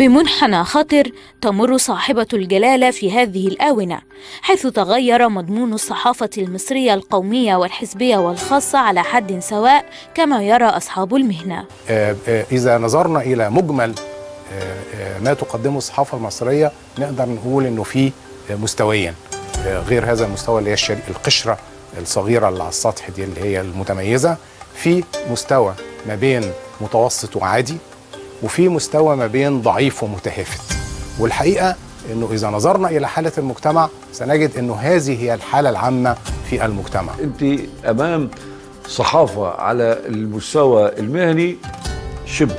بمنحنى خطر تمر صاحبة الجلالة في هذه الآونة حيث تغير مضمون الصحافة المصرية القومية والحزبية والخاصة على حد سواء كما يرى أصحاب المهنة آه، آه، إذا نظرنا إلى مجمل آه، آه، ما تقدمه الصحافة المصرية نقدر نقول إنه في آه، مستويين آه، غير هذا المستوى اللي هي الشر- القشرة الصغيرة اللي على السطح دي اللي هي المتميزة في مستوى ما بين متوسط وعادي وفي مستوى ما بين ضعيف ومتهافت والحقيقة إنه إذا نظرنا إلى حالة المجتمع سنجد إنه هذه هي الحالة العامة في المجتمع انت امام صحافه على المستوى المهني شبه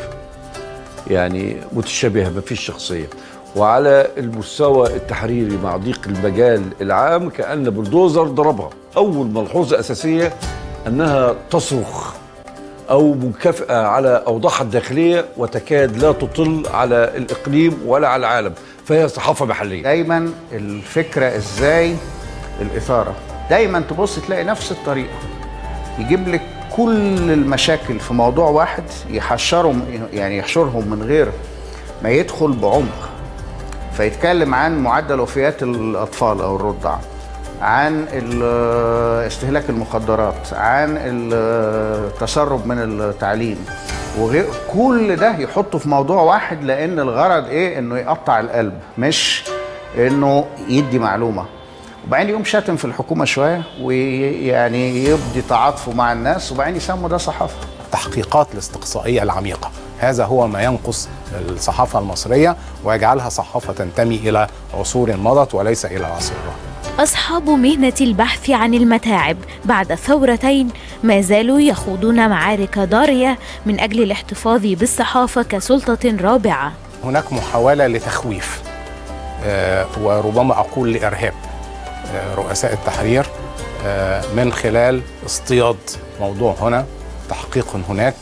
يعني متشابهه ما فيش شخصيه وعلى المستوى التحريري مع ضيق المجال العام كان بلدوزر ضربها اول ملحوظه اساسيه انها تصرخ او مكافاه على اوضاعها الداخليه وتكاد لا تطل على الاقليم ولا على العالم فهي صحافه محليه دايما الفكره ازاي الاثاره دايما تبص تلاقي نفس الطريقه يجيب لك كل المشاكل في موضوع واحد يحشرهم يعني يحشرهم من غير ما يدخل بعمق فيتكلم عن معدل وفيات الاطفال او الرضع عن ال- استهلاك المخدرات عن التسرب من التعليم وغير كل ده يحطه في موضوع واحد لان الغرض ايه انه يقطع القلب مش انه يدي معلومه وبعدين يقوم شاتم في الحكومه شويه ويعني يبدي تعاطفه مع الناس وبعدين يسموا ده صحافه التحقيقات الاستقصائية العميقة هذا هو ما ينقص الصحافة المصرية ويجعلها صحافة تنتمي إلى عصور مضت وليس إلى عصر الراهن أصحاب مهنة البحث عن المتاعب بعد الثورتين ما زالوا يخوضون معارك ضارية من أجل الاحتفاظ بالصحافة كسلطة رابعة هناك محاولة لتخويف آه، وربما أقول لإرهاب آه، رؤساء التحرير آه، من خلال اصطياد موضوع هنا تحقيق هناك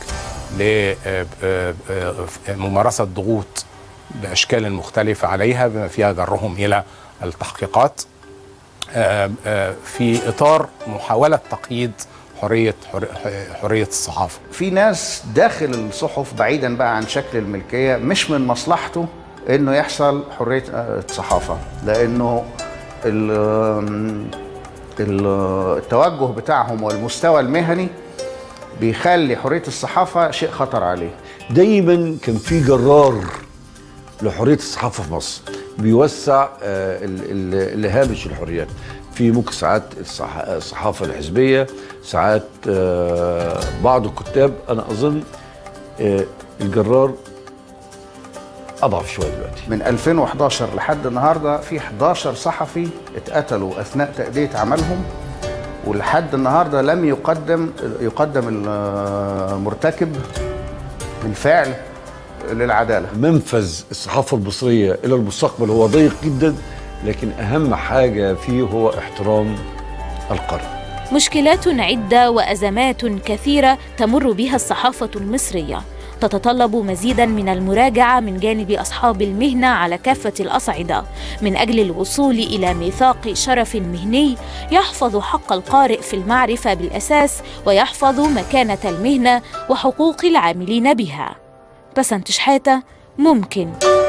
لممارسة ضغوط بأشكال مختلفة عليها بما فيها جرهم إلى التحقيقات آه، آه، في إطار محاولة تقييد حرية حر- حرية الصحافة في ناس داخل الصحف بعيدا بقى عن شكل الملكيه مش من مصلحته انه يحصل حريه آه، الصحافه لانه ال- ال- التوجه بتاعهم والمستوى المهني بيخلي حريه الصحافه شيء خطر عليه دايما كان في جرار لحريه الصحافه في مصر بيوسع آه، ال- ال- الهامش الحريات في ممكن ساعات الصح- الصحافه الحزبيه ساعات آه، بعض الكتاب انا اظن آه، الجرار اضعف شويه دلوقتي من 2011 لحد النهارده في 11 صحفي اتقتلوا اثناء تأدية عملهم ولحد النهارده لم يقدم يقدم المرتكب الفعل للعداله منفذ الصحافه المصريه الى المستقبل هو ضيق جدا لكن اهم حاجه فيه هو احترام القرن مشكلات عدة وأزمات كثيرة تمر بها الصحافة المصرية تتطلب مزيدا من المراجعة من جانب أصحاب المهنة على كافة الأصعدة من أجل الوصول إلى ميثاق شرف مهني يحفظ حق القارئ في المعرفة بالأساس ويحفظ مكانة المهنة وحقوق العاملين بها بسنت شحاتة ممكن